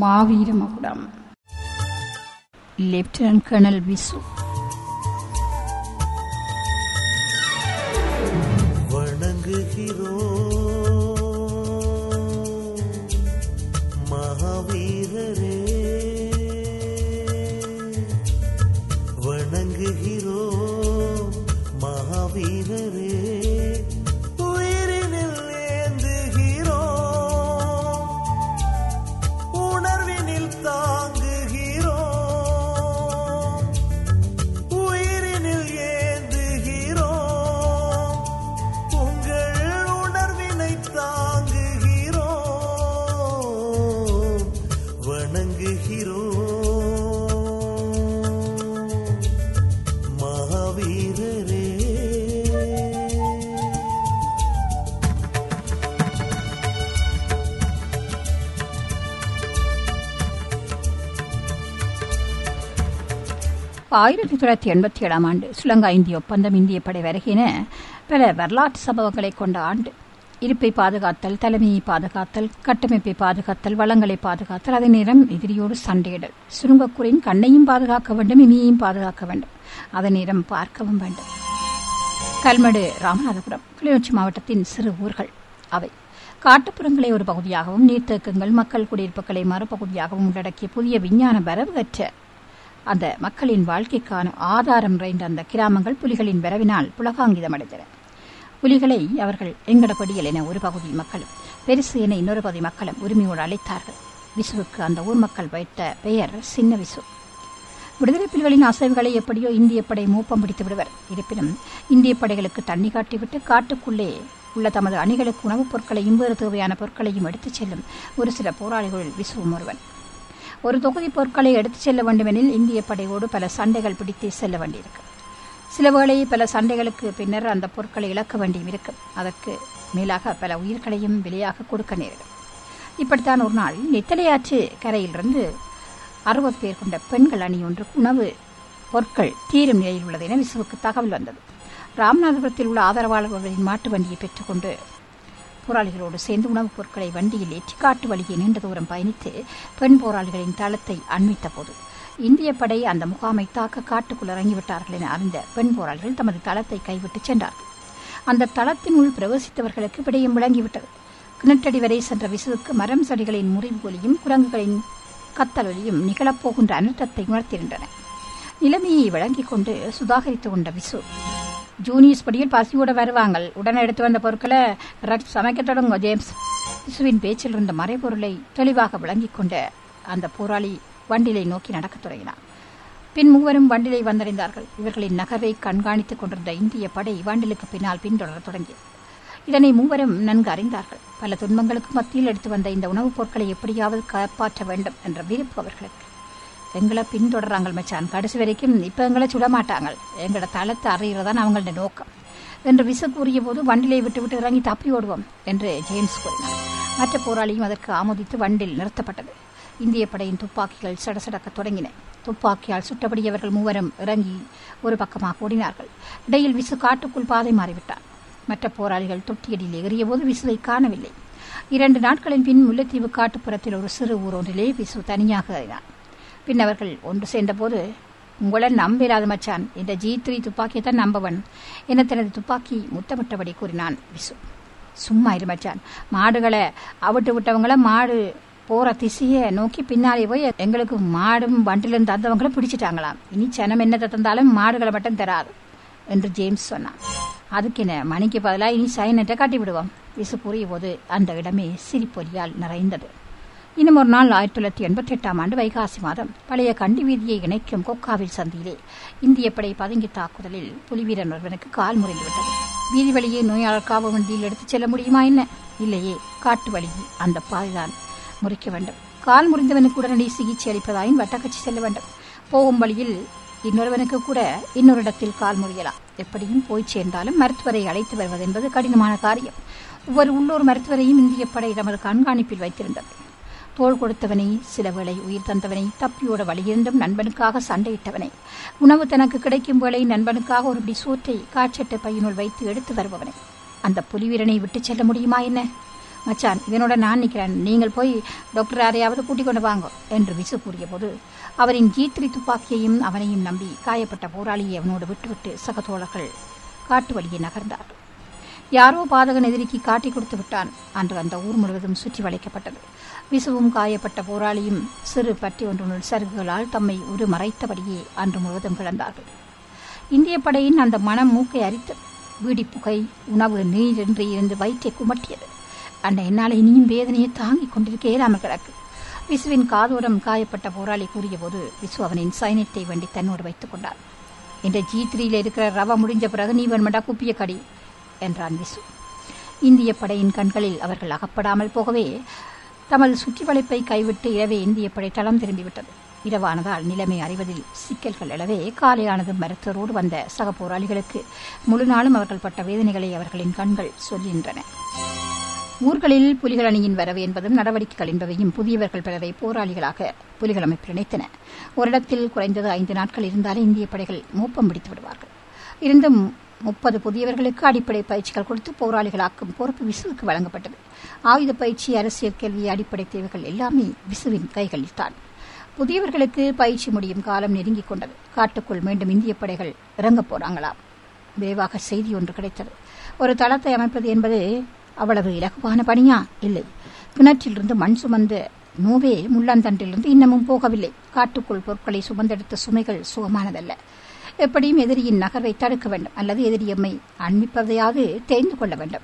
மாவீர மகுடம் lieutenant colonel Visu வணங்குகிறோம் மகாவீரரே வணங்குகிறோம் மகாவீரரே உயிரினில் ஏந்துகிறோம் உணர்வினில் தாங்குகிறோம் உயிரினில் ஏந்துகிறோம் உங்கள் உணர்வினை தாங்குகிறோம் வணங்குகிறோம் மகாவீரரே ஆயிரத்தி தொள்ளாயிரத்தி எண்பத்தி ஏழாம் ஆண்டு சுலங்கா இந்திய ஒப்பந்தம் இந்திய படை வருகின பல வரலாற்று சம்பவங்களை கொண்ட ஆண்டு இருப்பை பாதுகாத்தல் தலைமையை பாதுகாத்தல் கட்டமைப்பை பாதுகாத்தல் வளங்களை பாதுகாத்தல் அதே நேரம் எதிரியோடு சண்டையிடல் சுருங்கக்கூரின் கண்ணையும் பாதுகாக்க வேண்டும் இனியையும் பாதுகாக்க வேண்டும் அதே நேரம் பார்க்கவும் வேண்டும் கல்மடு ராமநாதபுரம் கிளிநொச்சி மாவட்டத்தின் சிறு ஊர்கள் அவை காட்டுப்புறங்களை ஒரு பகுதியாகவும் நீர்த்தேக்கங்கள் மக்கள் குடியிருப்புகளை மறுபகுதியாகவும் உள்ளடக்கிய புதிய விஞ்ஞான வரவு பெற்ற அந்த மக்களின் வாழ்க்கைக்கான ஆதாரம் நிறைந்த அந்த கிராமங்கள் புலிகளின் வரவினால் புலகாங்கிதமடைந்தன புலிகளை அவர்கள் எங்கடப்படியல் என ஒரு பகுதி மக்களும் பெருசு என இன்னொரு பகுதி மக்களும் உரிமையோடு அழைத்தார்கள் விசுவுக்கு அந்த ஊர் மக்கள் வைத்த பெயர் சின்ன விசு விடுதலை புலிகளின் அசைவுகளை எப்படியோ இந்திய படை மூப்பம் பிடித்து விடுவர் இருப்பினும் இந்திய படைகளுக்கு தண்ணி காட்டிவிட்டு காட்டுக்குள்ளே உள்ள தமது அணிகளுக்கு உணவுப் பொருட்களையும் வேறு தேவையான பொருட்களையும் எடுத்துச் செல்லும் ஒரு சில போராளிகள் விசுவும் ஒருவன் ஒரு தொகுதி பொருட்களை எடுத்துச் செல்ல வேண்டுமெனில் இந்திய படையோடு பல சண்டைகள் பிடித்து செல்ல வேண்டியிருக்கும் சில வேளை பல சண்டைகளுக்கு பின்னர் அந்த பொருட்களை இழக்க வேண்டியும் இருக்கும் அதற்கு மேலாக பல உயிர்களையும் விலையாக கொடுக்க நேரிடும் இப்படித்தான் ஒரு நாள் நெத்தலையாற்று கரையிலிருந்து அறுபது பேர் கொண்ட பெண்கள் அணி ஒன்று உணவு பொருட்கள் தீரும் நிலையில் உள்ளது என விசுவுக்கு தகவல் வந்தது ராமநாதபுரத்தில் உள்ள ஆதரவாளர்களின் மாட்டு வண்டியை பெற்றுக்கொண்டு போராளிகளோடு சேர்ந்து உணவுப் பொருட்களை வண்டியில் ஏற்றி காட்டு வழியே நீண்ட தூரம் பயணித்து பெண் போராளிகளின் தளத்தை அண்மித்த போது இந்திய படை அந்த முகாமை தாக்க காட்டுக்குள் இறங்கிவிட்டார்கள் என அறிந்த பெண் போராளிகள் தமது தளத்தை கைவிட்டு சென்றார்கள் அந்த தளத்தினுள் பிரவேசித்தவர்களுக்கு விடயம் விளங்கிவிட்டது கிணற்றடி வரை சென்ற விசுவுக்கு மரம் செடிகளின் முறிவு ஒலியும் குரங்குகளின் கத்தல் ஒலியும் நிகழப்போகின்ற அனர்த்தத்தை உணர்த்திருந்தன நிலைமையை விளங்கிக் கொண்டு சுதாகரித்து கொண்ட விசு ஜூனியர்ஸ் படியில் பசியோட வருவாங்க உடனே எடுத்து வந்த பொருட்களை ரக் சமைக்க தொடங்க ஜேம்ஸ் விசுவின் பேச்சில் இருந்த மறைபொருளை தெளிவாக விளங்கிக் கொண்ட அந்த போராளி வண்டிலை நோக்கி நடக்கத் தொடங்கினார் பின் மூவரும் வண்டிலை வந்தடைந்தார்கள் இவர்களின் நகர்வை கண்காணித்துக் கொண்டிருந்த இந்திய படை வண்டிலுக்கு பின்னால் பின்தொடரத் தொடங்கியது இதனை மூவரும் நன்கு அறிந்தார்கள் பல துன்பங்களுக்கு மத்தியில் எடுத்து வந்த இந்த உணவுப் பொருட்களை எப்படியாவது காப்பாற்ற வேண்டும் என்ற விருப்பு அவர்களுக்கு எங்களை பின்தொடர்றாங்க மச்சான் கடைசி வரைக்கும் இப்ப எங்களை சுட மாட்டாங்க எங்களோட தளத்தை அறிகிறதான் அவங்களோட நோக்கம் என்று விசு கூறிய போது வண்டிலை விட்டு விட்டு இறங்கி தப்பி ஓடுவோம் என்று ஜேம்ஸ் கூறினார் மற்ற போராளியும் அதற்கு ஆமோதித்து வண்டில் நிறுத்தப்பட்டது இந்திய படையின் துப்பாக்கிகள் சடசடக்க தொடங்கின துப்பாக்கியால் சுட்டபடி அவர்கள் மூவரும் இறங்கி ஒரு பக்கமாக ஓடினார்கள் இடையில் விசு காட்டுக்குள் பாதை மாறிவிட்டார் மற்ற போராளிகள் தொட்டியடியில் ஏறிய போது விசுவை காணவில்லை இரண்டு நாட்களின் பின் முல்லைத்தீவு காட்டுப்புறத்தில் ஒரு சிறு ஊர் ஒன்றிலே விசு தனியாக ஏறினார் பின் அவர்கள் ஒன்று சேர்ந்தபோது உங்களை நம்பிராத மச்சான் இந்த ஜி த்ரீ துப்பாக்கியை தான் நம்பவன் என தனது துப்பாக்கி முத்தமிட்டபடி கூறினான் விசு சும்மா இரு மச்சான் மாடுகளை அவிட்டு விட்டவங்கள மாடு போற திசையை நோக்கி பின்னாலே போய் எங்களுக்கு மாடும் வண்டிலும் தந்தவங்களை பிடிச்சிட்டாங்களாம் இனி சனம் என்ன தந்தாலும் மாடுகளை மட்டும் தராது என்று ஜேம்ஸ் சொன்னான் அதுக்கு என்ன மணிக்கு பதிலாக இனி சைனட்டை காட்டி விடுவோம் விசு கூறிய போது அந்த இடமே சிரிப்பொலியால் நிறைந்தது இன்னும் ஒரு நாள் ஆயிரத்தி தொள்ளாயிரத்தி எண்பத்தி எட்டாம் ஆண்டு வைகாசி மாதம் பழைய கண்டி வீதியை இணைக்கும் கொக்காவில் சந்தியிலே இந்திய படை பதுங்கி தாக்குதலில் புலிவீரன் ஒருவனுக்கு கால் முறிந்துவிட்டது வீதி வழியே நோயாளர் காவ வண்டியில் எடுத்துச் செல்ல முடியுமா என்ன இல்லையே காட்டு வழி அந்த பாதைதான் முறிக்க வேண்டும் கால் முறிந்தவனுக்கு உடனடி சிகிச்சை அளிப்பதாயின் வட்டக்கச்சி செல்ல வேண்டும் போகும் வழியில் இன்னொருவனுக்கு கூட இன்னொரு இடத்தில் கால் முறியலாம் எப்படியும் போய் சேர்ந்தாலும் மருத்துவரை அழைத்து வருவது என்பது கடினமான காரியம் ஒவ்வொரு உள்ளூர் மருத்துவரையும் இந்திய படை தமது கண்காணிப்பில் வைத்திருந்தது தோள் கொடுத்தவனை சில வேளை உயிர் தந்தவனை தப்பியோட வழியிருந்தும் நண்பனுக்காக சண்டையிட்டவனை உணவு தனக்கு கிடைக்கும் வேளை நண்பனுக்காக ஒரு பிடி சோற்றை காய்ச்சட்ட பையனுள் வைத்து எடுத்து வருபவனை அந்த புலிவீரனை விட்டுச் செல்ல முடியுமா என்ன மச்சான் இதனோட நான் நிற்கிறேன் நீங்கள் போய் டாக்டர் யாரையாவது கூட்டிக் கொண்டு வாங்க என்று விசு கூறிய போது அவரின் ஜீத்ரி துப்பாக்கியையும் அவனையும் நம்பி காயப்பட்ட போராளியை அவனோடு விட்டுவிட்டு சக தோழர்கள் காட்டு வழியே நகர்ந்தார்கள் யாரோ பாதகன் எதிரிக்கு காட்டி கொடுத்து விட்டான் அன்று அந்த ஊர் முழுவதும் சுற்றி வளைக்கப்பட்டது விசுவும் காயப்பட்ட போராளியும் சிறு பற்றி ஒன்றுடன் சருகுகளால் தம்மை ஒரு மறைத்தபடியே அன்று முழுவதும் கிடந்தார்கள் இந்திய படையின் அந்த மனம் மூக்கை அரித்தது வீடி புகை உணவு நீர் என்று இருந்து வயிற்றை குமட்டியது அந்த என்னால் இனியும் வேதனையை தாங்கிக் கொண்டிருக்க இயலாமல் கிடக்கு விசுவின் காதோரம் காயப்பட்ட போராளி கூறியபோது விசு அவனின் சைனியத்தை வேண்டி தன்னோடு வைத்துக் கொண்டார் இந்த ஜி த்ரீல இருக்கிற ரவ முடிஞ்ச பிறகு நீ வேணுமெண்டா குப்பிய கடி என்றான் விசு இந்திய படையின் கண்களில் அவர்கள் அகப்படாமல் போகவே தமது சுற்றி வளைப்பை கைவிட்டு இரவே இந்திய படை தளம் திரும்பிவிட்டது இரவானதால் நிலைமை அறிவதில் சிக்கல்கள் எழவே காலையானது மருத்துவரோடு வந்த சக போராளிகளுக்கு முழு நாளும் அவர்கள் பட்ட வேதனைகளை அவர்களின் கண்கள் சொல்கின்றன ஊர்களில் புலிகள் அணியின் வரவு என்பதும் நடவடிக்கைகள் என்பதையும் புதியவர்கள் பலரை போராளிகளாக புலிகள் அமைப்பு நினைத்தன ஒரு இடத்தில் குறைந்தது ஐந்து நாட்கள் இருந்தாலே இந்திய படைகள் மூப்பம் பிடித்து விடுவார்கள் இருந்தும் முப்பது புதியவர்களுக்கு அடிப்படை பயிற்சிகள் கொடுத்து போராளிகளாக்கும் பொறுப்பு விசுவுக்கு வழங்கப்பட்டது ஆயுத பயிற்சி அரசியல் கேள்வி அடிப்படை தேவைகள் எல்லாமே விசுவின் கைகளில் தான் புதியவர்களுக்கு பயிற்சி முடியும் காலம் நெருங்கிக் கொண்டது காட்டுக்குள் மீண்டும் இந்திய படைகள் இறங்கப் போறாங்களாம் விரைவாக செய்தி ஒன்று கிடைத்தது ஒரு தளத்தை அமைப்பது என்பது அவ்வளவு இலகுவான பணியா இல்லை கிணற்றிலிருந்து மண் சுமந்த நோவே முள்ளந்தண்டிலிருந்து இன்னமும் போகவில்லை காட்டுக்குள் பொருட்களை சுமந்தெடுத்த சுமைகள் சுகமானதல்ல எப்படியும் எதிரியின் நகர்வை தடுக்க வேண்டும் அல்லது எதிரி எம்மை அண்மிப்பதையாவது தெரிந்து கொள்ள வேண்டும்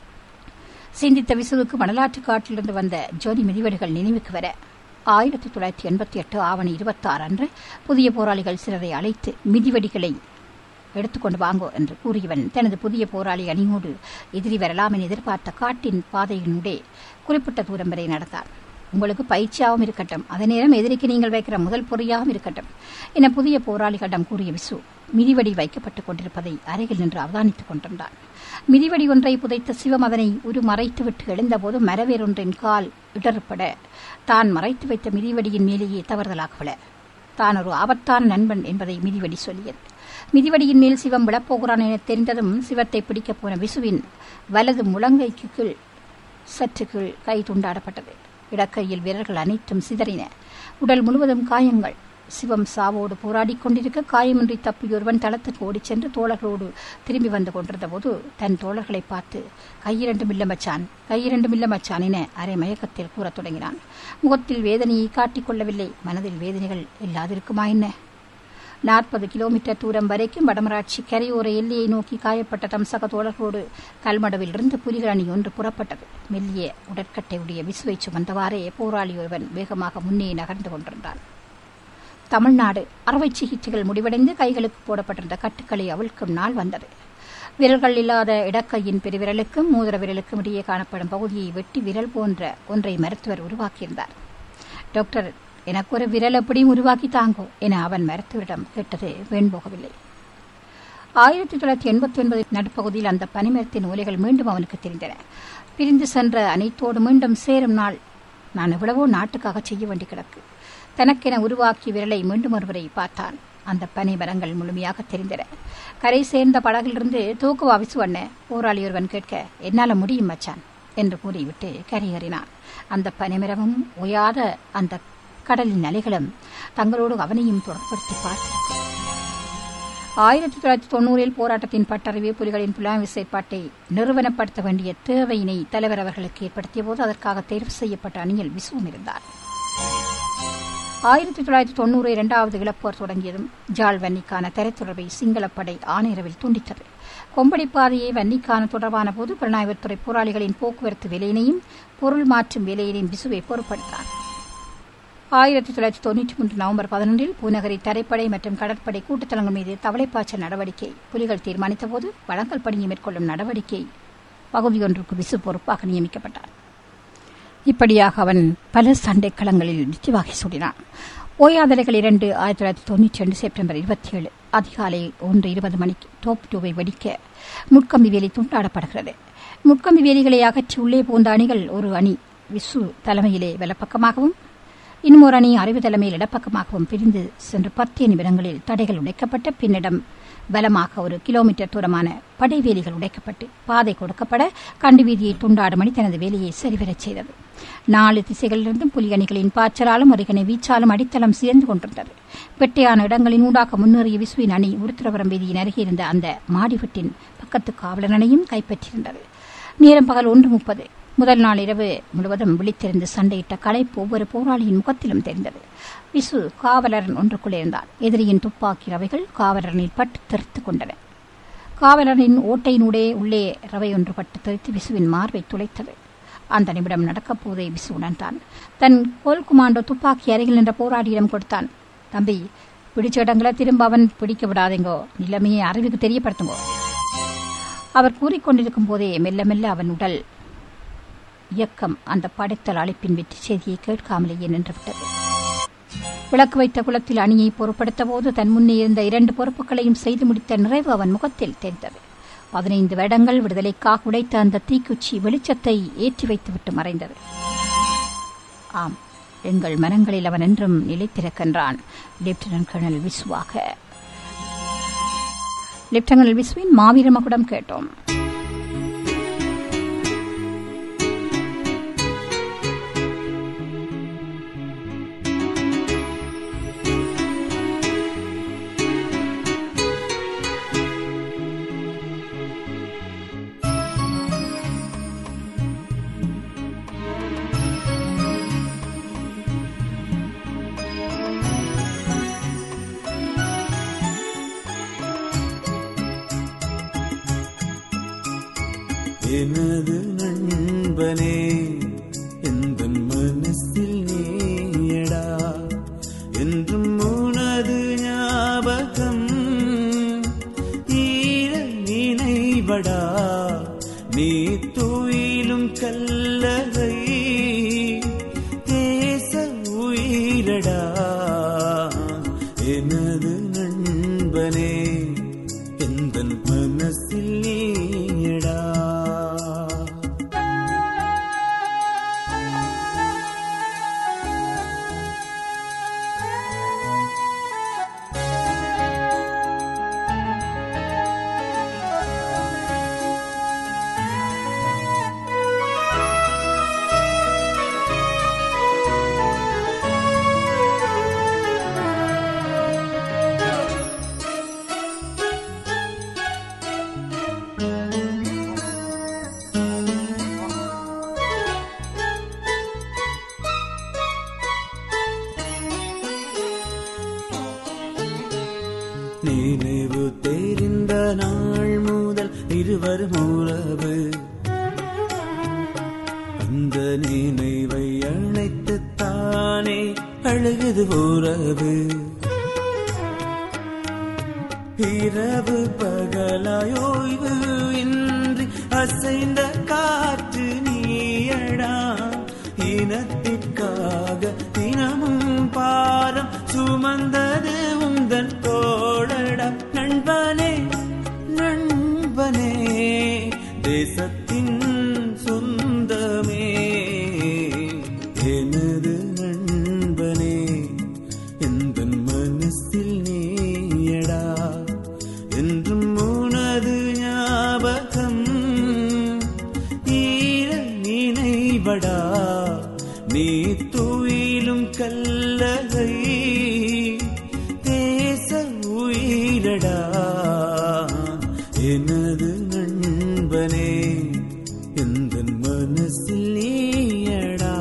சிந்தித்த விசுவுக்கு மணலாற்று காட்டிலிருந்து வந்த ஜோதி மிதிவடிகள் நினைவுக்கு வர ஆயிரத்தி தொள்ளாயிரத்தி எண்பத்தி எட்டு ஆவணி இருபத்தாறு அன்று புதிய போராளிகள் சிலரை அழைத்து மிதிவடிகளை எடுத்துக்கொண்டு வாங்கோ என்று கூறியவன் தனது புதிய போராளி அணியோடு எதிரி வரலாம் என எதிர்பார்த்த காட்டின் பாதையினூடே குறிப்பிட்ட தூரம் வரை நடந்தார் உங்களுக்கு பயிற்சியாகவும் இருக்கட்டும் அதே நேரம் எதிரிக்கு நீங்கள் வைக்கிற முதல் பொறியாகவும் இருக்கட்டும் என புதிய போராளிகளிடம் கூறிய விசு மிதிவடி வைக்கப்பட்டுக் கொண்டிருப்பதை அருகில் நின்று அவதானித்துக் கொண்டிருந்தான் மிதிவடி ஒன்றை புதைத்த சிவம் அதனை ஒரு மறைத்துவிட்டு எழுந்தபோது மரவேறொன்றின் கால் இடர்பட தான் மறைத்து வைத்த மிதிவடியின் மேலேயே தவறுதலாக விழ தான் ஒரு ஆபத்தான நண்பன் என்பதை மிதிவடி சொல்லியது மிதிவடியின் மேல் சிவம் விழப்போகிறான் என தெரிந்ததும் சிவத்தை பிடிக்கப் போன விசுவின் வலது முழங்கைக்கு கீழ் சற்று கீழ் கை துண்டாடப்பட்டது இடக்கையில் வீரர்கள் அனைத்தும் சிதறின உடல் முழுவதும் காயங்கள் சிவம் சாவோடு போராடிக் கொண்டிருக்க காயமின்றி தப்பியொருவன் தளத்துக்கு ஓடிச் சென்று தோழர்களோடு திரும்பி வந்து கொண்டிருந்த போது தன் தோழர்களை பார்த்து கையிரண்டு மில்ல மச்சான் கையிரண்டு மில்ல மச்சான் என அரை மயக்கத்தில் கூறத் தொடங்கினான் முகத்தில் வேதனையை காட்டிக் கொள்ளவில்லை மனதில் வேதனைகள் இல்லாதிருக்குமா என்ன நாற்பது கிலோமீட்டர் தூரம் வரைக்கும் வடமராட்சி கரையோர எல்லையை நோக்கி காயப்பட்ட தம் சக தோழர்களோடு கல்மடவில் இருந்து புலிகள் அணி ஒன்று புறப்பட்டது மெல்லிய உடற்கட்டை உடைய விசுவை சுமந்தவாறே போராளி ஒருவன் வேகமாக முன்னே நகர்ந்து கொண்டிருந்தான் தமிழ்நாடு அறுவை சிகிச்சைகள் முடிவடைந்து கைகளுக்கு போடப்பட்டிருந்த கட்டுக்களை அவிழ்க்கும் நாள் வந்தது விரல்கள் இல்லாத இடக்கையின் பெருவிரலுக்கும் மூதர விரலுக்கும் இடையே காணப்படும் பகுதியை வெட்டி விரல் போன்ற ஒன்றை மருத்துவர் உருவாக்கியிருந்தார் டாக்டர் எனக்கு ஒரு விரல் எப்படியும் உருவாக்கி தாங்கோ என அவன் மருத்துவரிடம் கேட்டது வேண் போகவில்லை ஆயிரத்தி தொள்ளாயிரத்தி எண்பத்தி ஒன்பது நடுப்பகுதியில் அந்த பனிமரத்தின் ஓலைகள் மீண்டும் அவனுக்கு தெரிந்தன பிரிந்து சென்ற அனைத்தோடு மீண்டும் சேரும் நாள் நான் எவ்வளவோ நாட்டுக்காக செய்ய வேண்டி கிடக்கு தனக்கென உருவாக்கிய விரலை மீண்டும் ஒருவரை பார்த்தான் அந்த பனை மரங்கள் முழுமையாக தெரிந்தன கரை சேர்ந்த படகிலிருந்து தூக்குவா விசுவண்ண போராளி ஒருவன் கேட்க என்னால முடியும் மச்சான் என்று கூறிவிட்டு கரையேறினான் அந்த பனைமரமும் ஓயாத அந்த கடலின் அலைகளும் தங்களோடு அவனையும் தொடர்படுத்தி பார்த்திருக்கும் ஆயிரத்தி தொள்ளாயிரத்தி தொண்ணூறில் போராட்டத்தின் பட்டறிவு புலிகளின் புலாம் விசைப்பாட்டை நிறுவனப்படுத்த வேண்டிய தேவையினை தலைவர் அவர்களுக்கு ஏற்படுத்திய போது அதற்காக தேர்வு செய்யப்பட்ட அணியில் விசுவும் இருந்தார் ஆயிரத்தி தொள்ளாயிரத்தி தொண்ணூறு இரண்டாவது இழப்போர் தொடங்கியதும் ஜாழ் வன்னிக்கான தரைத்தொடர்பை சிங்களப்படை ஆணையரவில் துண்டித்தது கொம்படி பாதையை வன்னிக்கான தொடர்பான போது புலனாய்வுத்துறை போராளிகளின் போக்குவரத்து விலையினையும் பொருள் மாற்றும் விலையினையும் விசுவை பொருட்படுத்தார் ஆயிரத்தி தொள்ளாயிரத்தி தொன்னூற்றி மூன்று நவம்பர் பதினொன்றில் பூநகரி தரைப்படை மற்றும் கடற்படை கூட்டுத்தலங்கள் மீது தவளைப்பாய்ச்சல் நடவடிக்கை புலிகள் தீர்மானித்தபோது வழங்கல் பணியை மேற்கொள்ளும் நடவடிக்கை பகுதியொன்றுக்கு விசு பொறுப்பாக நியமிக்கப்பட்டார் இப்படியாக அவன் பல சண்டைக்களங்களில் நிச்சயவாகி சூடினான் ஓயாதலைகள் இரண்டு ஆயிரத்தி தொள்ளாயிரத்தி தொண்ணூற்றி ரெண்டு செப்டம்பர் இருபத்தி ஏழு அதிகாலை ஒன்று இருபது மணிக்கு டோப் டூவை வெடிக்க முட்கம்பி வேலி துண்டாடப்படுகிறது முட்கம்பி வேலிகளை அகற்றி உள்ளே போந்த அணிகள் ஒரு அணி விசு தலைமையிலே வலப்பக்கமாகவும் இன்னொரு அணி அறிவு தலைமையில் இடப்பக்கமாகவும் பிரிந்து சென்று பத்திய நிமிடங்களில் தடைகள் உடைக்கப்பட்ட பின்னிடம் பலமாக ஒரு கிலோமீட்டர் தூரமான படைவேலிகள் உடைக்கப்பட்டு பாதை கொடுக்கப்பட கண்டு வீதியை துண்டாடுமணி தனது வேலையை சரிவரச் செய்தது நாலு திசைகளிலிருந்தும் புலியணிகளின் பாய்ச்சலாலும் அருகனை வீச்சாலும் அடித்தளம் சேர்ந்து கொண்டிருந்தது வெட்டையான இடங்களின் ஊடாக முன்னேறிய விசுவின் அணி உருத்திரபுரம் வீதியின் அருகே இருந்த அந்த மாடிவெட்டின் பக்கத்து காவலரனையும் கைப்பற்றியிருந்தது நேரம் பகல் ஒன்று முப்பது முதல் நாள் இரவு முழுவதும் விழித்திருந்து சண்டையிட்ட களைப்பு ஒவ்வொரு போராளியின் முகத்திலும் தெரிந்தது விசு காவலரன் ஒன்றுக்குள்ளே இருந்தார் எதிரியின் துப்பாக்கி ரவைகள் காவலரனில் பட்டு தெறித்துக் கொண்டன காவலரின் ஓட்டையினூடே உள்ளே ரவை ஒன்று பட்டு தெறித்து விசுவின் மார்பை துளைத்தது அந்த நிமிடம் நடக்கப் போதை விசு உணர்ந்தான் தன் கோல் குமாண்டோ துப்பாக்கி அருகில் நின்ற போராடியிடம் கொடுத்தான் தம்பி பிடிச்ச இடங்களை திரும்ப அவன் பிடிக்க விடாதீங்கோ நிலைமையை அறிவுக்கு தெரியப்படுத்துங்கோ அவர் கூறிக்கொண்டிருக்கும் போதே மெல்ல மெல்ல அவன் உடல் இயக்கம் அந்த படைத்தல் அழைப்பின் வெற்றி செய்தியை கேட்காமலேயே நின்றுவிட்டது விளக்கு வைத்த குளத்தில் அணியை பொறுப்படுத்த போது தன் முன்னே இருந்த இரண்டு பொறுப்புகளையும் செய்து முடித்த நிறைவு அவன் முகத்தில் தெரிந்தது பதினைந்து வருடங்கள் விடுதலைக்காக உடைத்த அந்த தீக்குச்சி வெளிச்சத்தை ஏற்றி வைத்துவிட்டு மறைந்தது ஆம் எங்கள் மனங்களில் அவன் என்றும் நிலைத்திருக்கின்றான் லெப்டினன்ட் கர்னல் விசுவாக லெப்டினன்ட் விசுவின் மாவீர மகுடம் கேட்டோம் எனது நண்பனே எந்த மனசில் நீயடா என்றும் உனது ஞாபகம் ஈர நினைவடா நீ துயிலும் கல்லறை தேச உயிரடா எனது நண்பனே எந்த மனசில் நீயடா நினைவு தெரிந்த நாள் முதல் இருவரும் உறவு அந்த நினைவை அழைத்து தானே அழுகுது உறவு இரவு பகலாயோய்வு இன்றி அசைந்த காற்று நீயடா இனத்திற்காக தினமும் பாரம் சுமந்தது உந்தன் தோழடா நண்பனே நண்பனே தேசத்தின் சொந்தமே எனது நண்பனே எந்த மனசில் நீயடா என்றும் உனது ஞாபகம் ஈர நினைவடா நீ துயிலும் கல்லறை தேச உயிரடா எனது நண்பனே எந்த மனசில் நீயடா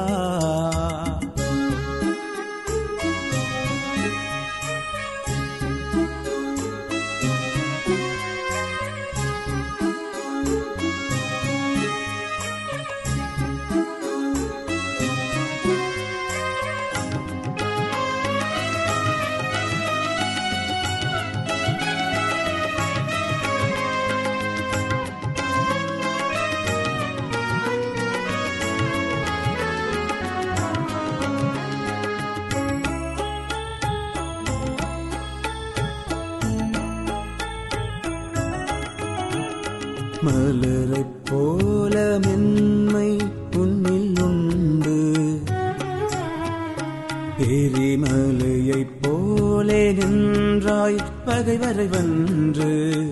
மலரைப் போல மென்மை உன்னில் உண்டு எரி மலையைப் போலே நின்றாய் பகைவரை வென்று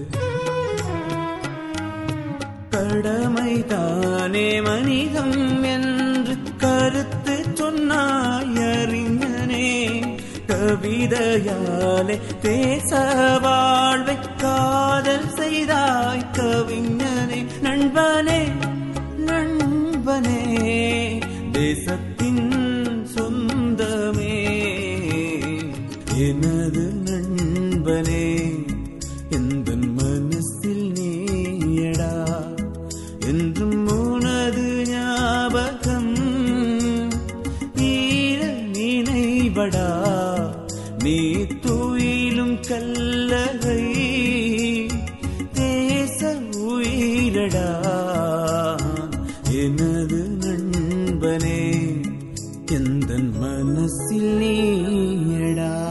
கடமைதானே மனிதம் என்று கருத்து சொன்னாய் அறிஞனே கவிதையாலே தேச வாழ்வை காதல் செய்தாய் கவிஞனே நண்பனே நண்பனே தேசத்தின் சொந்தமே எனது நண்பனே எந்த மனசில் நீயடா என்றும் உனது ஞாபகம் ஈர நினைவடா நீ துயிலும் கல்லறை தேச உயிரடா எனது நண்பனே எந்த மனசில் நீயடா